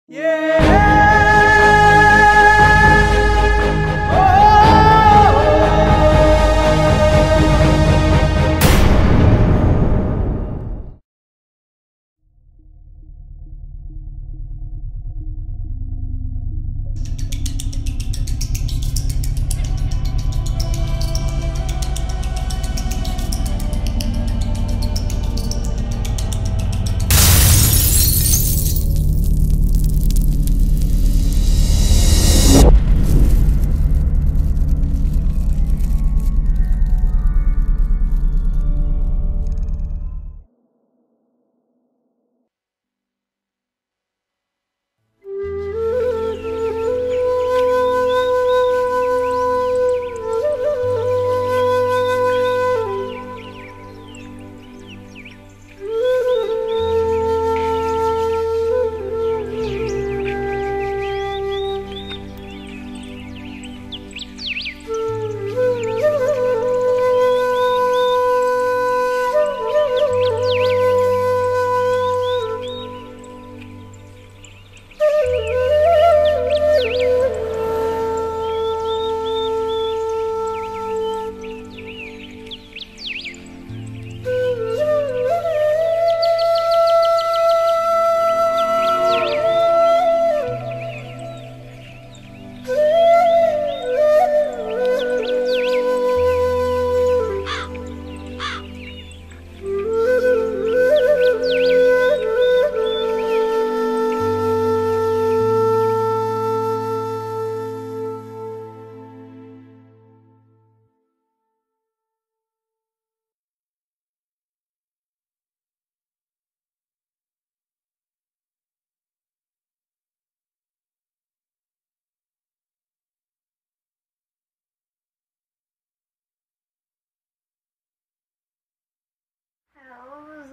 أعوذ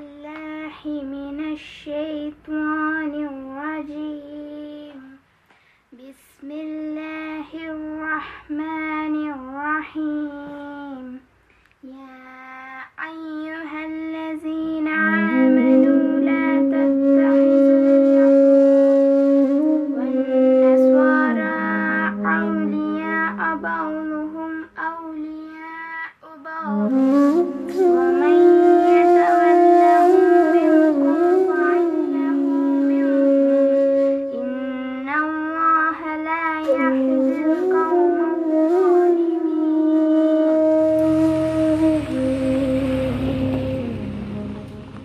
بالله من الشيطان الرجيم بسم الله الرحمن الرحيم يا أيها الذين آمنوا لا تتخذوا اليهود والنصارى أولياء بعضهم أولياء بعض ومن يتولهم منكم فإنه منهم إن الله لا يهدي القوم الظالمين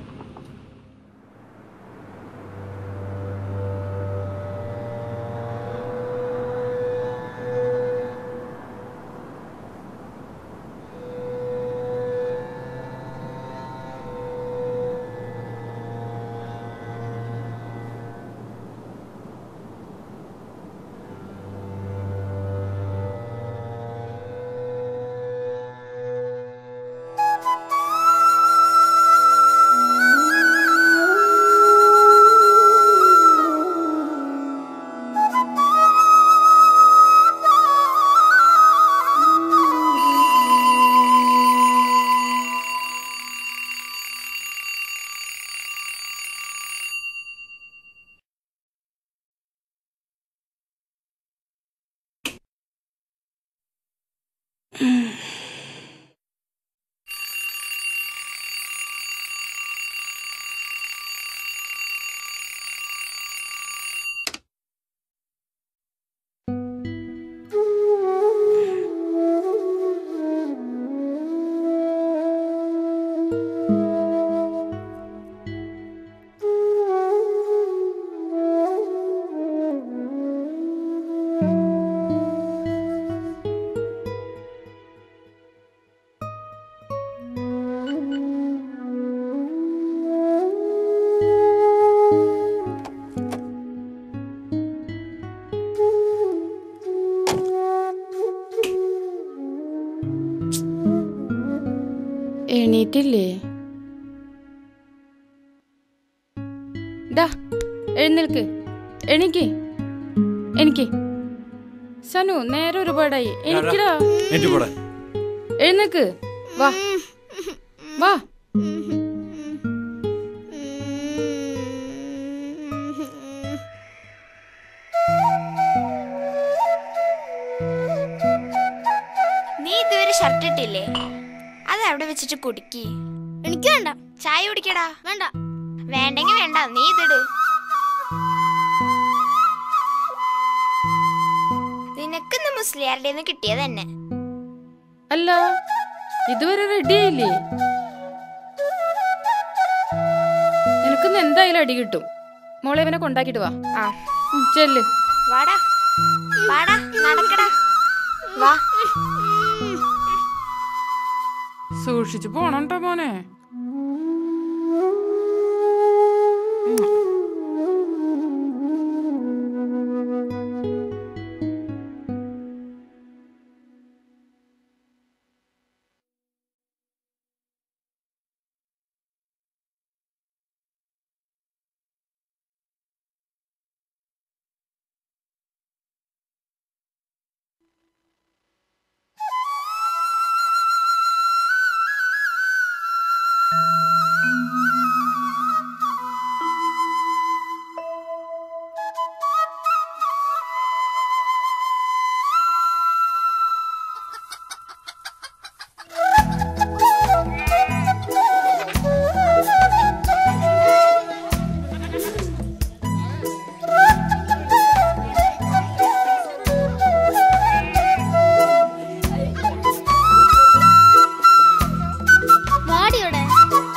എണീറ്റില്ലേ ഡാ എഴുന്നേൽക്ക് എണീക്ക് എനിക്ക് സനു നേരെ ഒരുപാടായി എനിക്കിടാ എന്റെ കൂടെ എഴുന്നേക്ക് വാ വാ ഷർട്ട് ഇട്ടില്ലേ അത് അവിടെ വെച്ചിട്ട് കുടിക്കി എനിക്ക് വേണ്ട ചായ കുടിക്കടാ വേണ്ട വേണ്ടെങ്കി വേണ്ട നീ ഇതിട് നിനക്കിന്ന് മുസ്ലിയാരുടെ നിന്ന് കിട്ടിയത് തന്നെ അല്ല ഇതുവരെ റെഡി ആയില്ലേ നിനക്കിന്ന് എന്തായാലും അടി കിട്ടും മോളെ ഇവനെ കൊണ്ടാക്കിട്ട് വാ ആ ഉം, ചെല്ല് വാടാ വാടാ നടക്കടാ വാ സൂക്ഷിച്ചു പോണട്ടോ മോനെ വാടിയോടെ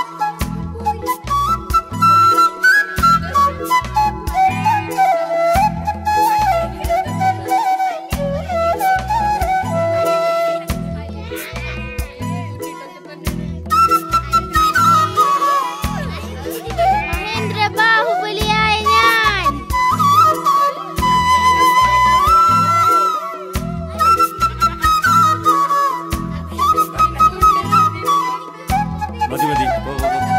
മഹേന്ദ്ര ബാഹുബലിയായ ഞാൻ മതി മതി പോ, പോ, പോ.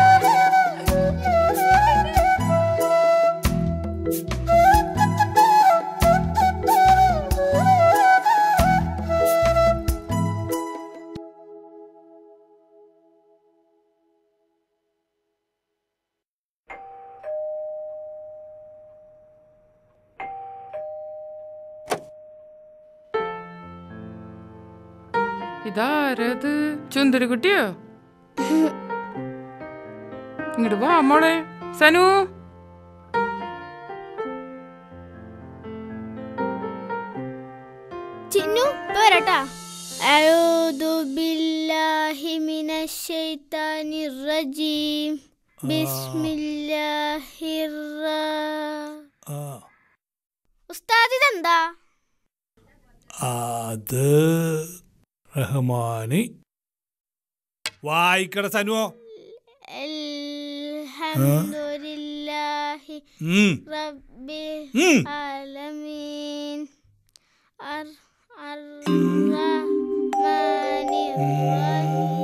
ഇതാരത് ചുന്ദരക്കുട്ടിയോ ഇങ്ങോട്ട് വാ മോളെ സനു ചിന്നു ഇപ്പൊ വരട്ടാ أعوذ بالله من الشيطان الرجيم بسم الله الرحمن ആ, ഉസ്താദ് ഇതെന്താ അത് റഹ്മാനി വായിക്കട സനുവോ അൽഹംദുലില്ലാഹി ഉം, റബ്ബിൽ ഉം. ആലമീൻ അർ അർറഹ്മാനിർ റഹീം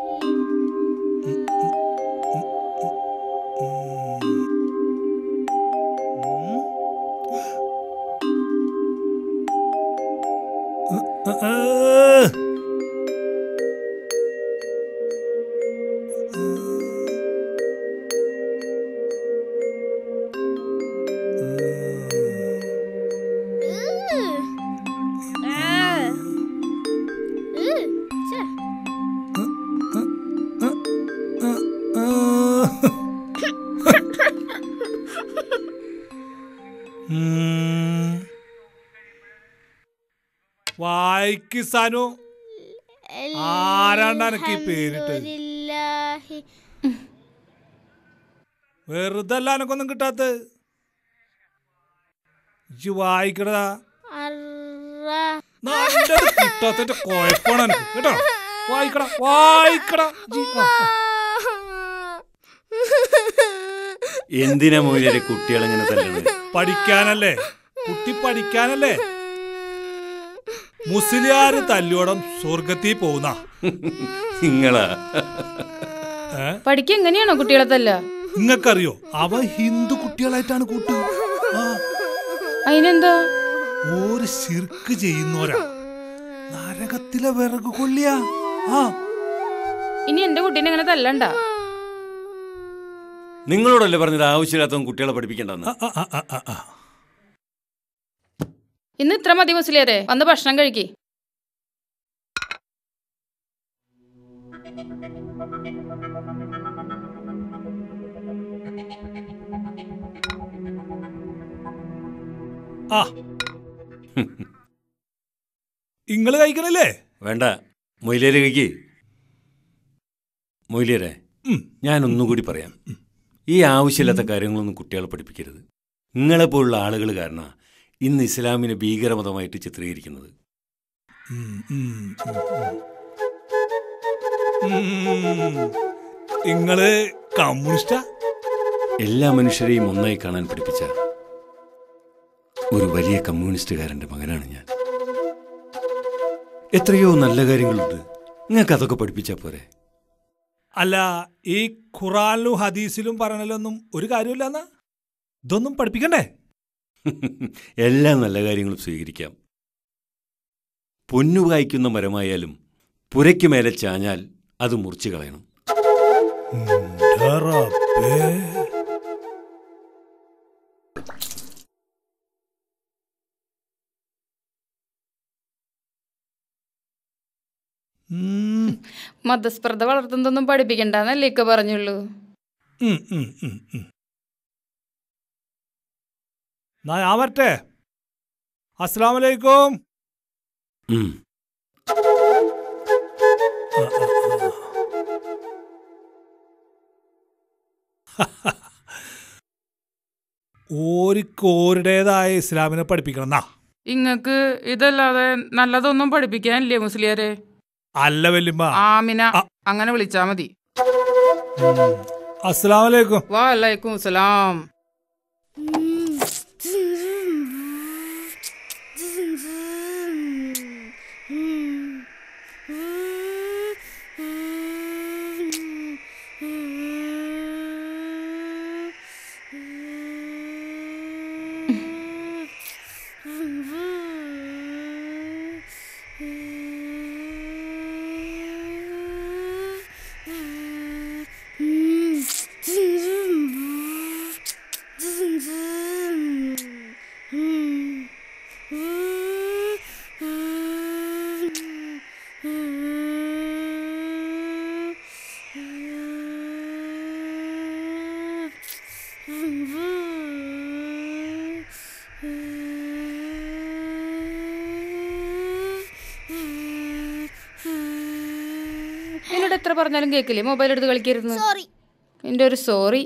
ആ, ആ. ഉം. വായിക്ക് സനു ആരാണ്ടാ അനക്ക് ഈ പേരിട്ടത്? അൽഹംദുലില്ലാഹി വെറുതെ അല്ല എനക്കൊന്നും കിട്ടാത്ത ഇജ്ജ് വായിക്കടാ അർറ കിട്ടാത്ത കുഴപ്പമാണ് എനിക്ക് കേട്ടോ വായിക്കടാ വായിക്കടാ ഇജ്ജ്. ആ, ആ. എന്തിനാ മൊയിലെ കുട്ടികളിങ്ങനെ തല്ലണത് പഠിക്കാനല്ലേ കുട്ടി പഠിക്കാനല്ലേ മുസ്ലിയാര് തല്ലോടം സ്വർഗത്തിൽ പോകുന്ന നിങ്ങളാ പഠിക്കുക എങ്ങനെയാണോ കുട്ടികളെ തല്ല നിങ്ങൾക്കറിയോ അവ ഹിന്ദു കുട്ടികളായിട്ടാണ് കൂട്ട് ആ അതിനെന്താ ഒരു ശിർക്ക് ചെയ്യുന്നോരാ നരകത്തിലെ വിറക് കൊള്ളിയ ആ ഇനി എന്റെ കുട്ടീനെ ഇങ്ങനെ തല്ലണ്ട നിങ്ങളോടല്ലേ പറഞ്ഞത് ആവശ്യമില്ലാത്തവൻ കുട്ടികളെ പഠിപ്പിക്കണ്ടെന്ന് ആ, ആ, ആ, ആ, ആ. ഇന്ന് ഇത്ര മതി മുസ്ലിയാരെ വന്ന് ഭക്ഷണം കഴിക്കി ആ ഇങ്ങള് കഴിക്കണില്ലേ വേണ്ട മൊയിലേര് കഴിക്ക് മൊയിലേരെ ഉം. ഞാൻ ഒന്നുകൂടി പറയാം ഈ ആവശ്യമില്ലാത്ത കാര്യങ്ങളൊന്നും കുട്ടികളെ പഠിപ്പിക്കരുത് നിങ്ങളെപ്പോലുള്ള ആളുകൾ കാരണം ഇന്ന് ഇസ്ലാമിനെ ഭീകരമതമായിട്ട് ചിത്രീകരിക്കുന്നത് ഉം, ഉം, ഉം, ഉം. ഉം. ഇങ്ങള് കമ്മ്യൂണിസ്റ്റാ എല്ലാ മനുഷ്യരെയും ഒന്നായി കാണാൻ പഠിപ്പിച്ച ഒരു വലിയ കമ്മ്യൂണിസ്റ്റുകാരന്റെ മകനാണ് ഞാൻ എത്രയോ നല്ല കാര്യങ്ങളുണ്ട് നിങ്ങൾക്ക് അതൊക്കെ പഠിപ്പിച്ചാൽ പോരെ അല്ല ഈ ഖുറാനിലും ഹദീസിലും പറയണല്ലൊന്നും ഒരു കാര്യമില്ലെന്നാ ഇതൊന്നും പഠിപ്പിക്കണ്ടേ എല്ലാ നല്ല കാര്യങ്ങളും സ്വീകരിക്കാം പൊന്നു കായ്ക്കുന്ന മരമായാലും പുരയ്ക്ക് മേലെ ചാഞ്ഞാൽ അത് മുറിച്ചു കളയണം ന്റെ റബ്ബേ. ഉം, മതസ്പർദ്ധ വളർത്തുന്നതൊന്നും പഠിപ്പിക്കണ്ടെന്നല്ലേ ഇക്ക പറഞ്ഞുള്ളൂ ഉം, ഉം, ഉം, ഉം. എന്നാ ഞാൻ വരട്ടെ അസ്സലാം വലൈക്കും ഉം. ഓർക്ക് ഓരുടേതായ ഇസ്ലാമിനെ പഠിപ്പിക്കണം എന്നാ ഇങ്ങക്ക് ഇതല്ലാതെ നല്ലതൊന്നും പഠിപ്പിക്കാനില്ലേ മുസ്ലിയാരെ അല്ല വല്യമ്മ ആമിന ആ. അങ്ങനെ വിളിച്ചാ മതി അസ്സലാം വലൈക്കും വാലൈക്കും സലാം എന്നോട് എത്ര പറഞ്ഞാലും കേക്കില്ലേ മൊബൈൽ എടുത്ത് കളിക്കരുത് സോറി എന്റെ ഒരു സോറി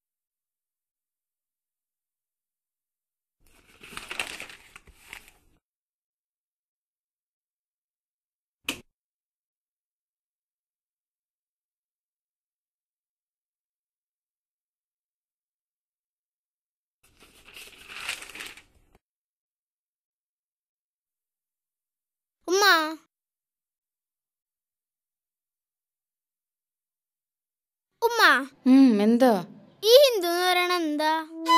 ഉമ്മ ഉമ്മ ഉം എന്താ ഈ ഹിന്ദു എന്ന് പറയണ എന്താ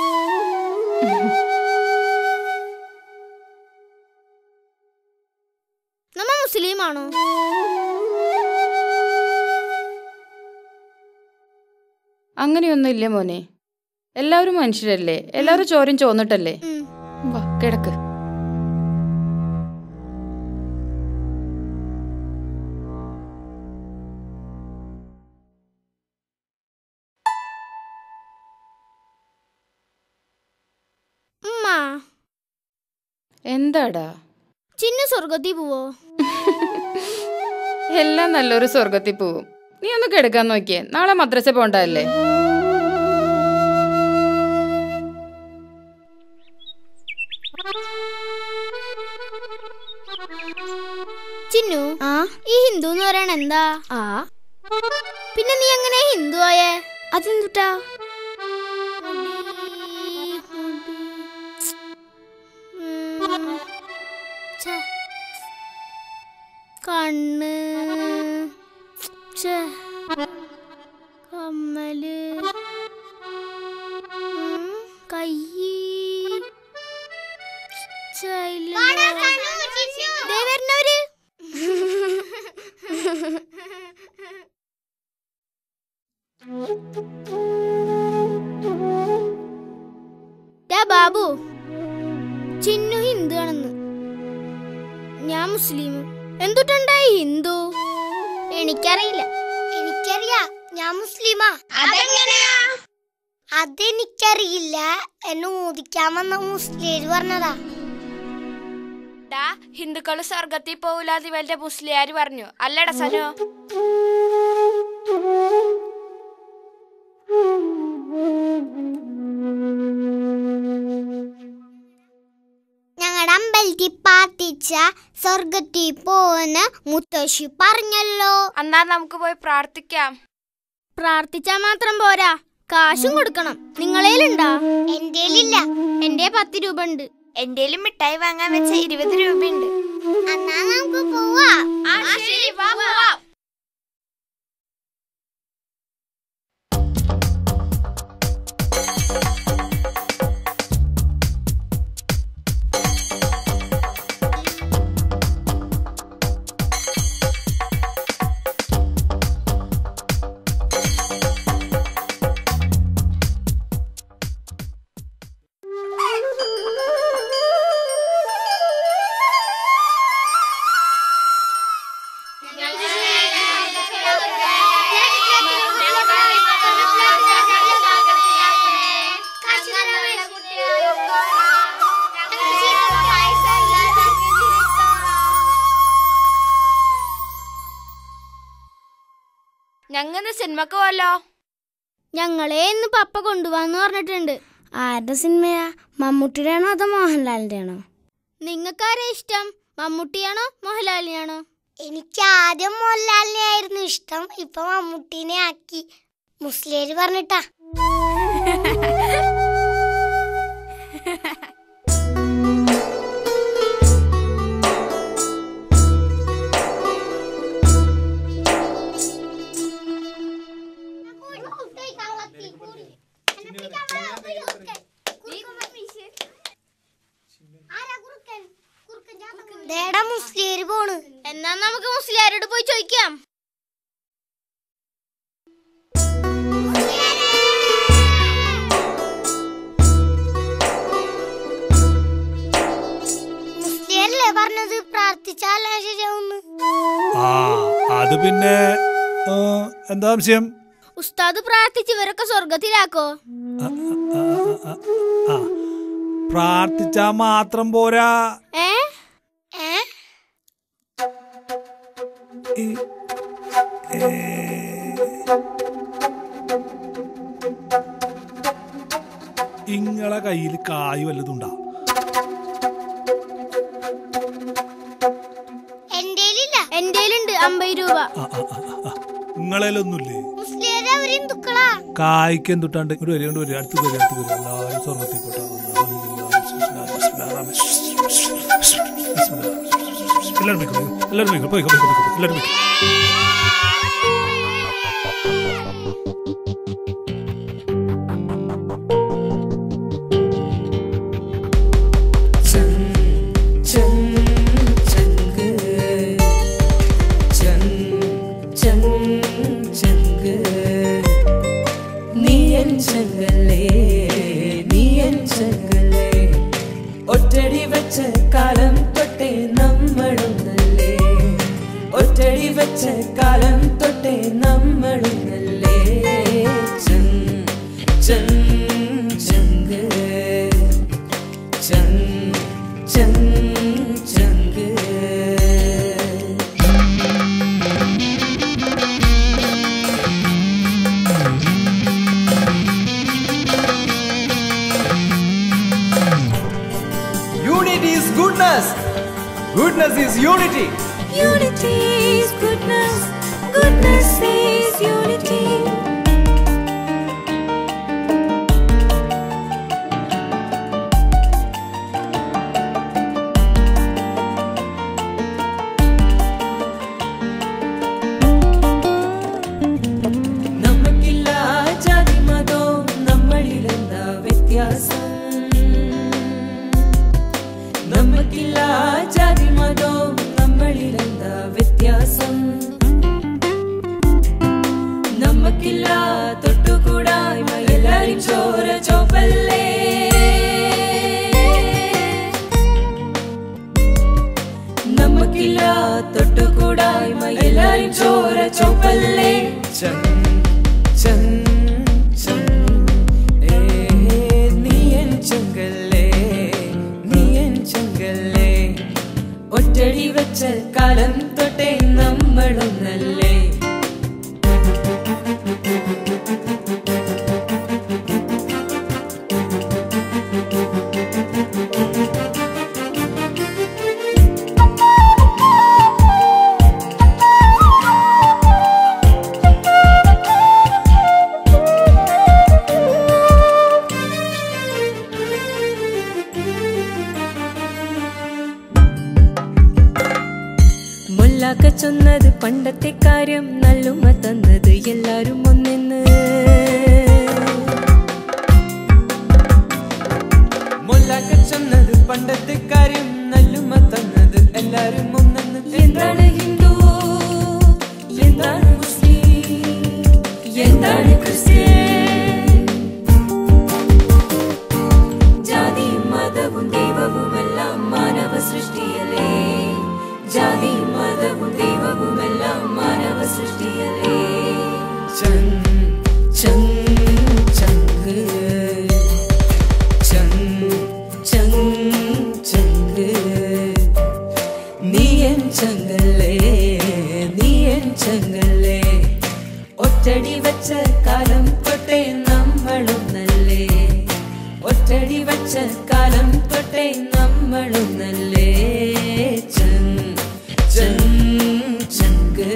നമ്മ മുസ്ലിമാണോ അങ്ങനെയൊന്നും ഇല്ല മോനെ എല്ലാവരും മനുഷ്യരല്ലേ എല്ലാവരും ചോരും ചോന്നിട്ടല്ലേ ഉം. വാ കിടക്ക് ഉമ്മ എന്താടാ ചിന്നു സ്വർഗത്തിൽ പോവോ എല്ലാം നല്ലൊരു സ്വർഗത്തിൽ പോവും നീ ഒന്ന് കിടക്കാൻ നോക്കിയേ നാളെ മദ്രസ പോണ്ടല്ലേ ചിന്നു ഈ ഹിന്ദു എന്ന് പറയണ എന്താ ആ പിന്നെ നീ എങ്ങനെ ഹിന്ദു ആയേ അതെന്തുട്ടാ കണ്ണ് ഛെ, കമ്മല് ഉം, കയ്യ് ഛെ, ഇല്ലല്ലോ. ദേ വരുന്നവര് ഡാ ബാബു ചിന്നു ഹിന്ദു ആണെന്ന് ഞാൻ മുസ്ലിം എന്തുട്ടുണ്ടായി ഹിന്ദു എനിക്കറിയില്ല എനിക്കറിയാ ഞാൻ മുസ്ലിമാ അതെങ്ങനെയാ അതെനിക്കറിയില്ല എന്നെ ഊതിക്കാൻ വന്ന മുസ്ലിം പറഞ്ഞതാ ഹിന്ദുക്കള് സ്വർഗത്തിൽ പോകില്ലാതെ ഇവന്റെ മുസ്ലിയാര് പറഞ്ഞു അല്ലടാ സനോ ഞങ്ങളുടെ അമ്പലത്തിൽ പ്രാർത്ഥിച്ച സ്വർഗത്തിൽ പോകുന്ന മുത്തശ്ശി പറഞ്ഞല്ലോ എന്നാ നമുക്ക് പോയി പ്രാർത്ഥിക്കാം പ്രാർത്ഥിച്ചാ മാത്രം പോരാ കാശും കൊടുക്കണം നിങ്ങളേലുണ്ടാ എന്റേലില്ല എന്റെ പത്ത് രൂപ ഉണ്ട് എന്തേലും മിഠായി വാങ്ങാൻ വെച്ച ഇരുപത് രൂപയുണ്ട് എന്നാ നമുക്ക് പോവാ ഞങ്ങന്ന് സിനിമക്ക് പോവല്ലോ ഞങ്ങളെ ഇന്ന് പപ്പ കൊണ്ടുപോവാന്ന് പറഞ്ഞിട്ടുണ്ട് ആരുടെ സിനിമയാ മമ്മൂട്ടിയുടെ ആണോ അതോ മോഹൻലാലിന്റെ ആണോ നിങ്ങൾക്കാരെ ഇഷ്ടം മമ്മൂട്ടിയാണോ മോഹൻലാലിനെയാണോ എനിക്ക് ആദ്യം മോഹൻലാലിനെ ആയിരുന്നു ഇഷ്ടം ഇപ്പൊ മമ്മൂട്ടിനെ ആക്കി മുസ്ലിം പറഞ്ഞിട്ടാ മുസ്ലിയാര് പോണ് എന്നാ നമുക്ക് മുസ്ലിയാരോട് പോയി ചോദിക്കാം മുസ്ലിയല്ലേ പറഞ്ഞത് പ്രാർത്ഥിച്ചാലേ ശരിയാവുന്നു ആ അത് പിന്നെ ആ, എന്താ സംശയം ഉസ്താദ് പ്രാർത്ഥിച്ച് ഇവരൊക്കെ സ്വർഗത്തിലാക്കോ ആ, ആ, ആ, ആ, ആ. പ്രാർത്ഥിച്ചാ മാത്രം പോരാ ഏ ഏ ഈ, ഏ, ഇങ്ങളെ കയ്യിൽ കായ് വല്ലതുണ്ടാ എന്റേലില്ല എന്റേലുണ്ട് അമ്പത് രൂപ ആ, ആ, ആ, ആ, ആ. ഇങ്ങളേലൊന്നുമില്ലേ മുസ്ലിയരെ അവർ ഹിന്ദുക്കളാ കായ്ക്ക് എന്തുട്ടാണ്ട് ഇങ്ങോട്ട് വരിക ഇങ്ങോട്ട് വരിക അടുത്ത് വരിക അടുത്ത് വരിക എല്ലാവരും സ്വർഗത്തിൽ പോട്ടെ എല്ലാവരും പോയിക്കോ, എല്ലാവരും പോയിക്കോ, പോയിക്കോ, പോയിക്കോ, പോയിക്കോ, എല്ലാവരും പോയിക്കോ. ഒറ്റടി വെച്ച കാലം തൊട്ടേ നമ്മളൊന്നല്ലേ ഒറ്റടി വെച്ച കാലം തൊട്ടേ നമ്മളൊന്നല്ലേ ചൻ ചൻ ചങ്ക് ചൻ ചൻ ചങ്ക് Unity is goodness. Goodness is unity. Unity is goodness, goodness is unity. നമുക്കില്ല ജാതി മതവും നമ്മളിലെന്താ വ്യത്യാസം നമുക്കില്ല ജാതി മതവും നമ്മളിലെന്താ വ്യത്യാസം നമുക്കില്ല തൊട്ടുകൂടായ്മ എല്ലാരും ചോര ചോപ്പല്ലേ നമുക്കില്ല തൊട്ടുകൂടായ്മ എല്ലാരും ചോര ചോപ്പല്ലേ ചൻ ചൻ ചൻ ഏ നീ എൻ ചെങ്കല്ലേ നീ എൻ ചെങ്കല്ലേ ഒറ്റടി വെച്ച കാലം തൊട്ടേ നമ്മളൊന്നല്ലേ മുല്ലാക്ക ചൊന്നത് പണ്ടത്തെ കാര്യം നല്ലുമ തന്നത് എല്ലാരും ഒന്നെന്ന് മുല്ലാക്ക ചൊന്നത് പണ്ടത്തെ കാര്യം നല്ലുമ തന്നത് എല്ലാരും ഒന്നെന്ന് എന്താണ് ഹിന്ദു എന്താണ് മുസ്ലിം എന്താണ് ക്രിസ്ത്യൻ ജാതിയും മതവും ദൈവവുമെല്ലാം മാനവ സൃഷ്ടിയല്ലേ ജാതിയും മതവും ദൈവവുമെല്ലാം മാനവ സൃഷ്ടിയല്ലേ ചൻ ചൻ ചങ്ക് ചൻ ചൻ ചങ്ക് നീ എൻ ചങ്കല്ലേ നീ എൻ ചങ്കല്ലേ ഒറ്റടി വെച്ച കാലം തൊട്ടേ നമ്മളൊന്നല്ലേ ഒറ്റടി വെച്ച കാലം തൊട്ടേ നമ്മളൊന്നല്ലേ ചൻ ചൻ ചങ്ക്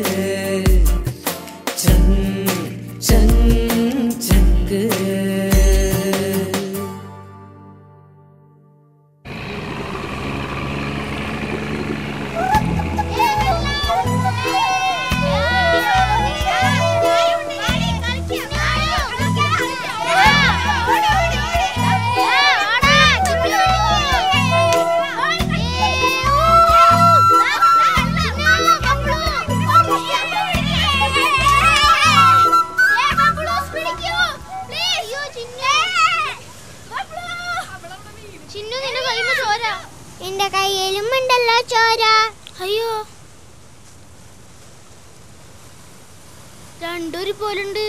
ചൻ ചൻ ചങ്ക് ചിന്നു നിന്റെ കൈമ ചോര എന്റെ കയ്യിലും ഉണ്ടല്ലോ ചോര അയ്യോ രണ്ടൊരു പോലുണ്ട്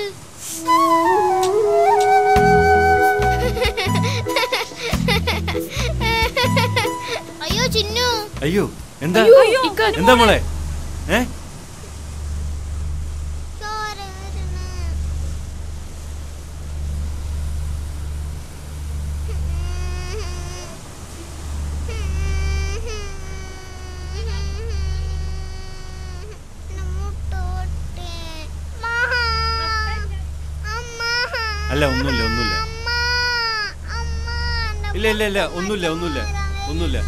അയ്യോ ചിന്നു അയ്യോ എന്താ ഇക്ക എന്താ മോളെ ഏ ചോര വരുന്നു. മുട്ടോട്ടെ. മഹാ. അമ്മ. അല്ല ഒന്നുമില്ല ഒന്നുമില്ല അമ്മ. അമ്മ. എന്റെ ഇല്ല ഇല്ല ഇല്ല ഒന്നുമില്ല ഒന്നുമില്ല ഒന്നുമില്ല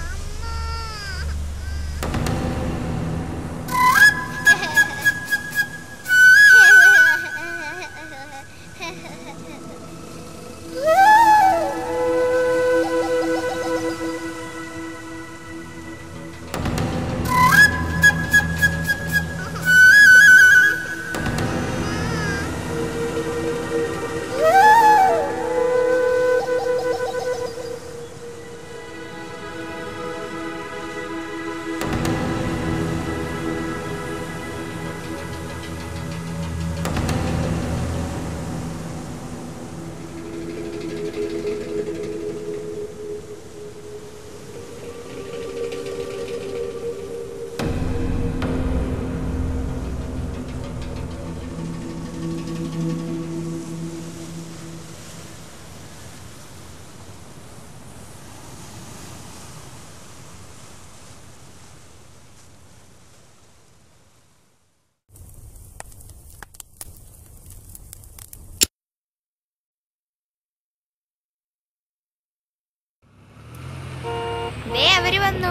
ദേ അവര് വന്നു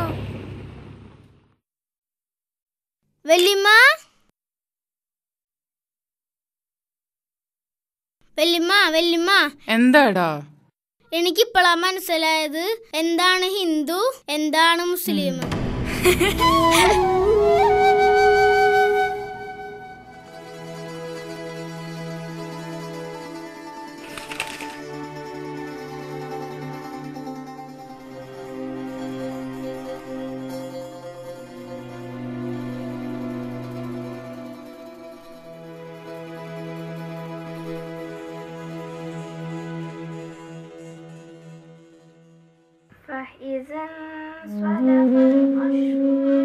വല്യമ്മ വല്യമ്മ വല്യമ്മ എന്താടാ എനിക്കിപ്പോഴാ മനസ്സിലായത് എന്താണ് ഹിന്ദു എന്താണ് മുസ്ലിം فإذا انسلخ المشهور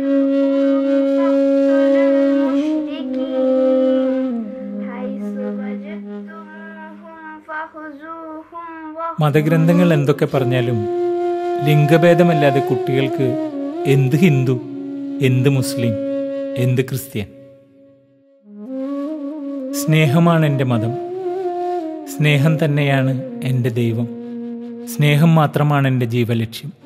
മതഗ്രന്ഥങ്ങൾ എന്തൊക്കെ പറഞ്ഞാലും ലിംഗഭേദമല്ലാതെ കുട്ടികൾക്ക് എന്ത് ഹിന്ദു എന്ത് മുസ്ലിം എന്ത് ക്രിസ്ത്യൻ സ്നേഹമാണ് എൻ്റെ മതം സ്നേഹം തന്നെയാണ് എൻ്റെ ദൈവം സ്നേഹം മാത്രമാണ് എൻ്റെ ജീവലക്ഷ്യം